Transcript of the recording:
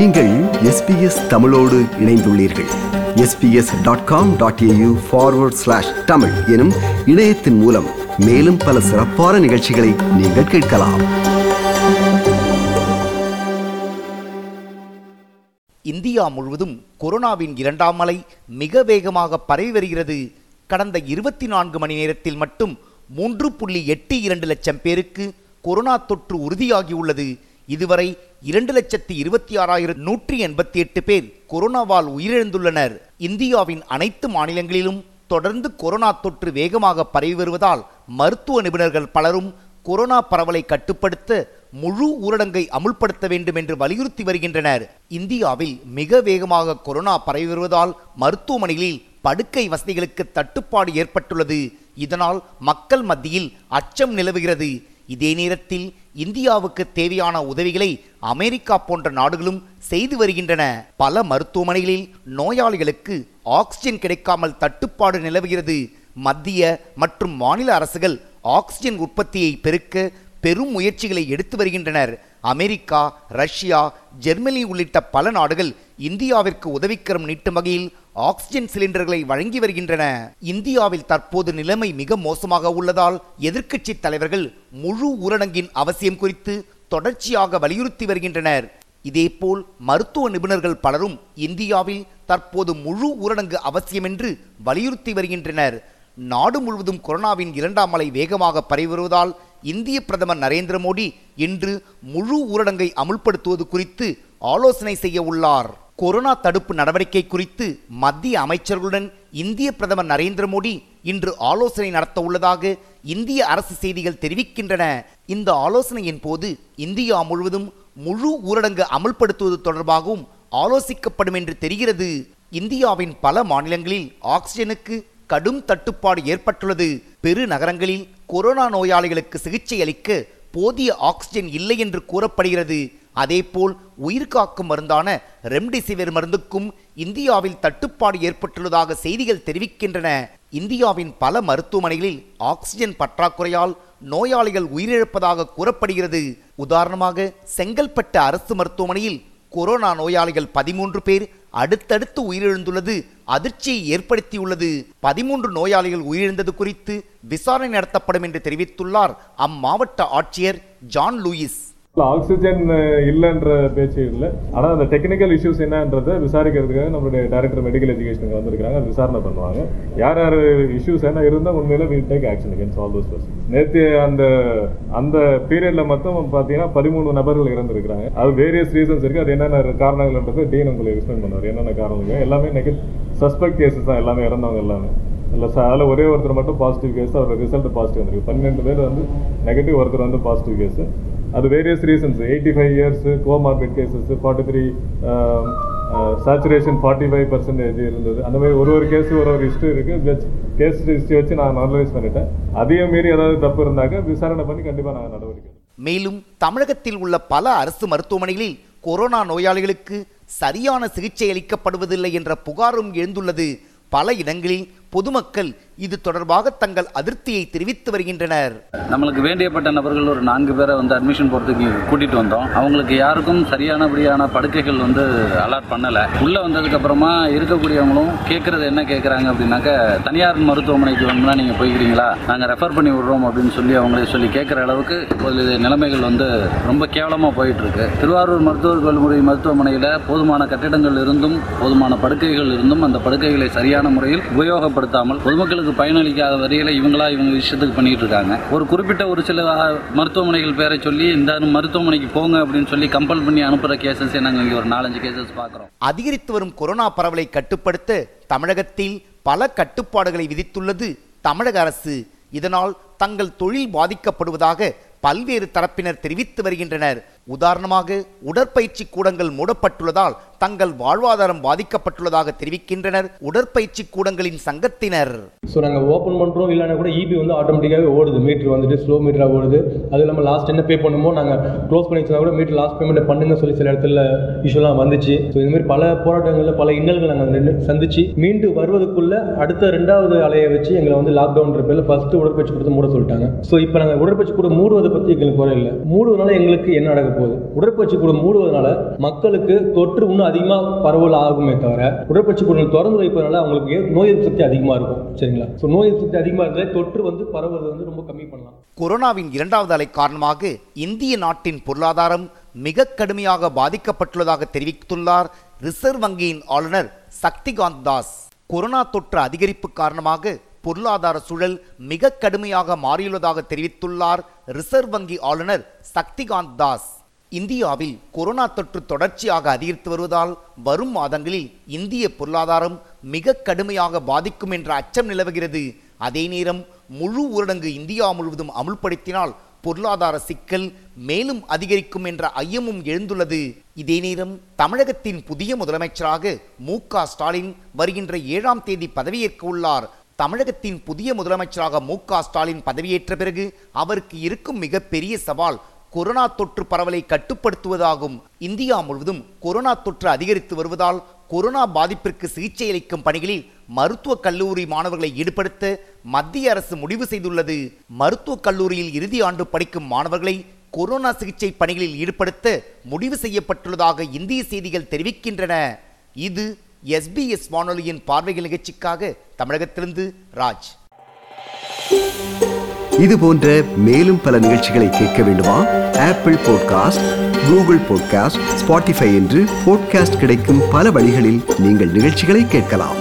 நீங்கள் எஸ்பிஎஸ் தமிழோடு இணைந்துள்ளீர்கள் SBS dot com dot AU forward slash Tamil எனும் இணையத்தின் மூலம் மேலும் பல சிறப்பான நிகழ்ச்சிகளை நீங்கள் கேட்கலாம் இந்தியா முழுவதும் கொரோனாவின் இரண்டாம் அலை மிக வேகமாக பரவி வருகிறது கடந்த இருபத்தி நான்கு மணி நேரத்தில் மட்டும் மூன்று புள்ளி எட்டு இரண்டு லட்சம் பேருக்கு கொரோனா தொற்று உறுதியாகியுள்ளது இதுவரை இரண்டு லட்சத்தி இருபத்தி ஆறாயிரம் நூற்றி எண்பத்தி எட்டு பேர் கொரோனாவால் உயிரிழந்துள்ளனர் இந்தியாவின் அனைத்து மாநிலங்களிலும் தொடர்ந்து கொரோனா தொற்று வேகமாக பரவி வருவதால் மருத்துவ நிபுணர்கள் பலரும் கொரோனா பரவலை கட்டுப்படுத்த முழு ஊரடங்கை அமுல்படுத்த வேண்டும் என்று வலியுறுத்தி வருகின்றனர் இந்தியாவில் மிக வேகமாக கொரோனா பரவி வருவதால் மருத்துவமனைகளில் படுக்கை வசதிகளுக்கு தட்டுப்பாடு ஏற்பட்டுள்ளது இதனால் மக்கள் மத்தியில் அச்சம் நிலவுகிறது இதே நேரத்தில் இந்தியாவுக்கு தேவையான உதவிகளை அமெரிக்கா போன்ற நாடுகளும் செய்து வருகின்றன பல மருத்துவமனைகளில் நோயாளிகளுக்கு ஆக்சிஜன் கிடைக்காமல் தட்டுப்பாடு நிலவுகிறது மத்திய மற்றும் மாநில அரசுகள் ஆக்சிஜன் உற்பத்தியை பெருக்க பெரும் முயற்சிகளை எடுத்து வருகின்றனர் அமெரிக்கா ரஷ்யா ஜெர்மனி உள்ளிட்ட பல நாடுகள் இந்தியாவிற்கு உதவிக்கரம் நீட்டும் வகையில் ஆக்சிஜன் சிலிண்டர்களை வழங்கி வருகின்றன இந்தியாவில் தற்போது நிலைமை மிக மோசமாக உள்ளதால் எதிர்க்கட்சி தலைவர்கள் முழு ஊரடங்கின் அவசியம் குறித்து தொடர்ச்சியாக வலியுறுத்தி வருகின்றனர் இதேபோல் மருத்துவ நிபுணர்கள் பலரும் இந்தியாவில் தற்போது முழு ஊரடங்கு அவசியம் என்று வலியுறுத்தி வருகின்றனர் நாடு முழுவதும் கொரோனாவின் இரண்டாம் அலை வேகமாக பரவி வருவதால் இந்திய பிரதமர் நரேந்திர மோடி இன்று முழு ஊரடங்கை அமுல்படுத்துவது குறித்து ஆலோசனை செய்ய உள்ளார் கொரோனா தடுப்பு நடவடிக்கை குறித்து மத்திய அமைச்சர்களுடன் இந்திய பிரதமர் நரேந்திர மோடி இன்று ஆலோசனை நடத்த உள்ளதாக இந்திய அரசு செய்திகள் தெரிவிக்கின்றன இந்த ஆலோசனையின் போது இந்தியா முழுவதும் முழு ஊரடங்கு அமல்படுத்துவது தொடர்பாகவும் ஆலோசிக்கப்படும் என்று தெரிகிறது இந்தியாவின் பல மாநிலங்களில் ஆக்சிஜனுக்கு கடும் தட்டுப்பாடு ஏற்பட்டுள்ளது பெருநகரங்களில் கொரோனா நோயாளிகளுக்கு சிகிச்சை அளிக்க போதிய ஆக்சிஜன் இல்லை என்று கூறப்படுகிறது அதேபோல் உயிர்காக்கும் மருந்தான ரெம்டெசிவிர் மருந்துக்கும் இந்தியாவில் தட்டுப்பாடு ஏற்பட்டுள்ளதாக செய்திகள் தெரிவிக்கின்றன இந்தியாவின் பல மருத்துவமனைகளில் ஆக்சிஜன் பற்றாக்குறையால் நோயாளிகள் உயிரிழப்பதாக கூறப்படுகிறது உதாரணமாக செங்கல்பட்டு அரசு மருத்துவமனையில் கொரோனா நோயாளிகள் பதிமூன்று பேர் அடுத்தடுத்து உயிரிழந்துள்ளது அதிர்ச்சியை ஏற்படுத்தியுள்ளது பதிமூன்று நோயாளிகள் உயிரிழந்தது குறித்து விசாரணை நடத்தப்படும் என்று தெரிவித்துள்ளார் அம்மாவட்ட ஆட்சியர் ஜான் லூயிஸ் ஆக்சிஜன் இல்லைன்ற பேச்சு இல்லை ஆனால் அந்த டெக்னிக்கல் இஷ்யூஸ் என்னன்றதை விசாரிக்கிறதுக்காக நம்மளுடைய டைரக்டர் மெடிக்கல் எஜுகேஷனுக்கு வந்திருக்காங்க அது விசாரணை பண்ணுவாங்க யார் யார் இஷ்யூஸ் என்ன இருந்தால் உண்மையில will take action against all those person நேற்று அந்த அந்த பீரியட்ல மட்டும் பார்த்தீங்கன்னா பதிமூணு நபர்கள் இறந்துருக்காங்க அது வேரியஸ் ரீசன்ஸ் இருக்கு அது என்னென்ன காரணங்கள்ன்றது டீன் உங்களுக்கு எக்ஸ்பிளைன் பண்ணுவார் என்னென்ன காரணங்கள் எல்லாமே நெகட் சஸ்பெக்ட் கேசஸ் தான் எல்லாமே இறந்தவங்க எல்லாமே இல்லை சார் அதில் ஒரே ஒருத்தர் மட்டும் பாசிட்டிவ் கேஸ் அவரோட ரிசல்ட் பாசிட்டிவ் வந்திருக்கு பன்னெண்டு பேர் வந்து நெகட்டிவ் ஒருத்தர் வந்து பாசிட்டிவ் கேஸ் அது various reasons eighty five years comorbid cases forty three saturation forty five percentage இருந்தது அந்த மாதிரி ஒரு ஒரு கேஸ் ஒரு ஒரு ஹிஸ்ட்ரி இருக்குது கேஸ் ஹிஸ்ட்ரி வச்சு நான் நார்மலைஸ் பண்ணிட்டேன் அதையும் மீறி ஏதாவது தப்பு இருந்தாக்க விசாரணை பண்ணி கண்டிப்பாக நாங்கள் நடவடிக்கை எடுப்போம். மேலும் தமிழகத்தில் உள்ள பல அரசு மருத்துவமனைகளில் கொரோனா நோயாளிகளுக்கு சரியான சிகிச்சை அளிக்கப்படுவதில்லை என்ற புகாரும் எழுந்துள்ளது பல இடங்களில் பொதுமக்கள் இது தொடர்பாக தங்கள் அதிருப்தியை தெரிவித்து வருகின்றனர் நம்மளுக்கு வேண்டியப்பட்ட நபர்கள் ஒரு நான்கு பேரை வந்து அட்மிஷன் போகிறதுக்கு கூட்டிகிட்டு வந்தோம் அவங்களுக்கு யாருக்கும் சரியானபடியான படுக்கைகள் வந்து அலாட் பண்ணலை உள்ளே வந்ததுக்கு அப்புறமா இருக்கக்கூடியவங்களும் கேட்குறது என்ன கேட்குறாங்க அப்படின்னாக்க தனியார் மருத்துவமனைக்கு வேணும்னா நீங்கள் போய்க்கிறீங்களா நாங்கள் ரெஃபர் பண்ணி விடுறோம் அப்படின்னு சொல்லி அவங்களே சொல்லி கேட்குற அளவுக்கு இப்போது நிலைமைகள் வந்து ரொம்ப கேவலமாக போயிட்டு இருக்கு திருவாரூர் மருத்துவக் கல்லூரி மருத்துவமனையில் போதுமான கட்டிடங்கள் இருந்தும் போதுமான படுக்கைகள் இருந்தும் அந்த படுக்கைகளை சரியான முறையில் உபயோகப்படுத்தாமல் பொதுமக்களுக்கு பயனளிக்காத வரையில இவங்களா இவங்க விஷயத்துக்கு பண்ணிட்டு இருக்காங்க ஒரு குறிப்பிட்ட ஒரு சில ஆ, மருத்துவமனைகள் பேரை சொல்லி இந்த மருத்துவமனைக்கு போங்க அப்படின்னு சொல்லி கம்பல் பண்ணி அனுப்புற கேசஸ் நாங்கள் இங்கே ஒரு நாலஞ்சு கேசஸ் பார்க்குறோம் அதிகரித்து வரும் கொரோனா பரவலை கட்டுப்படுத்த தமிழகத்தில் பல கட்டுப்பாடுகளை விதித்துள்ளது தமிழக அரசு இதனால் தங்கள் தொழில் பாதிக்கப்படுவதாக பல்வேறு தரப்பினர் தெரிவித்து வருகின்றனர் உதாரணமாக உடற்பயிற்சி கூடங்கள் மூடப்பட்டுள்ளதால் தங்கள் வாழ்வாதாரம் பாதிக்கப்பட்டுள்ளதாக தெரிவிக்கின்றனர் உடற்பயிற்சி கூடங்களின் சங்கத்தினர் ஸோ நாங்கள் ஓப்பன் பண்ணுறோம் இல்லைனா கூட இபி வந்து ஆட்டோமேட்டிக்காகவே ஓடுது மீட்ரு வந்துட்டு ஸ்லோ மீட்டராக ஓடுது அது இல்லாமல் லாஸ்ட் என்ன பே பண்ணுமோ நாங்கள் க்ளோஸ் பண்ணி வச்சா கூட மீட்டர் லாஸ்ட் பேமெண்ட் பண்ணுங்க சொல்லி சில இடத்துல இஷ்யூலாம் வந்துச்சு ஸோ இந்த மாதிரி பல போராட்டங்களில் பல இன்னல்கள் நாங்கள் நின்று சந்திச்சு மீண்டு வருவதற்குள்ள அடுத்த ரெண்டாவது அலையை வச்சு எங்களை வந்து லாக்டவுன் பேரில் ஃபஸ்ட்டு உடற்பயிற்சி கொடுத்து மூட சொல்லிட்டாங்க ஸோ இப்போ நாங்கள் உடற்பயிற்சி கூட மூடுவதை பற்றி எங்களுக்கு குறை இல்லை மூடுவதனால எங்களுக்கு என்ன நடக்க இருக்க போகுது உடற்பயிற்சி கூடம் மூடுவதனால மக்களுக்கு தொற்று இன்னும் அதிகமாக பரவல் ஆகுமே தவிர உடற்பயிற்சி கூடம் திறந்து வைப்பதனால அவங்களுக்கு நோய் எதிர்ப்பு சக்தி அதிகமாக இருக்கும் சரிங்களா ஸோ நோய் எதிர்ப்பு சக்தி அதிகமாக இருந்தாலே தொற்று வந்து பரவுறது வந்து ரொம்ப கம்மி பண்ணலாம் கொரோனாவின் இரண்டாவது அலை காரணமாக இந்திய நாட்டின் பொருளாதாரம் மிக கடுமையாக பாதிக்கப்பட்டுள்ளதாக தெரிவித்துள்ளார் ரிசர்வ் வங்கியின் ஆளுநர் சக்திகாந்த் தாஸ் கொரோனா தொற்று அதிகரிப்பு காரணமாக பொருளாதார சூழல் மிக கடுமையாக மாறியுள்ளதாக தெரிவித்துள்ளார் ரிசர்வ் வங்கி ஆளுநர் சக்திகாந்த் தாஸ் இந்தியாவில் கொரோனா தொற்று தொடர்ச்சியாக அதிகரித்து வருவதால் வரும் மாதங்களில் இந்திய பொருளாதாரம் மிக கடுமையாக பாதிக்கும் என்ற அச்சம் நிலவுகிறது அதே நேரம் முழு ஊரடங்கு இந்தியா முழுவதும் அமுல்படுத்தினால் பொருளாதார சிக்கல் மேலும் அதிகரிக்கும் என்ற ஐயமும் எழுந்துள்ளது இதே நேரம் தமிழகத்தின் புதிய முதலமைச்சராக மு க ஸ்டாலின் வருகின்ற ஏழாம் தேதி பதவியேற்க உள்ளார் தமிழகத்தின் புதிய முதலமைச்சராக மு க ஸ்டாலின் பதவியேற்ற பிறகு அவருக்கு இருக்கும் மிகப்பெரிய சவால் கொரோனா தொற்று பரவலை கட்டுப்படுத்துவதாகும் இந்தியா முழுவதும் கொரோனா தொற்று அதிகரித்து வருவதால் கொரோனா பாதிப்பிற்கு சிகிச்சை அளிக்கும் பணிகளில் மருத்துவக் கல்லூரி மாணவர்களை ஈடுபடுத்த மத்திய அரசு முடிவு செய்துள்ளது மருத்துவக் கல்லூரியில் இறுதி ஆண்டு படிக்கும் மாணவர்களை கொரோனா சிகிச்சை பணிகளில் ஈடுபடுத்த முடிவு செய்யப்பட்டுள்ளதாக இந்திய செய்திகள் தெரிவிக்கின்றன இது எஸ்பிஎஸ் வானொலியின் பார்வைகள் நிகழ்ச்சிக்காக தமிழகத்திலிருந்து ராஜ் இது போன்ற மேலும் பல நிகழ்ச்சிகளை கேட்க வேண்டுமா Apple podcast Google podcast Spotify என்று பாட்காஸ்ட் கிடைக்கும் பல வழிகளில் நீங்கள் நிகழ்ச்சிகளை கேட்கலாம்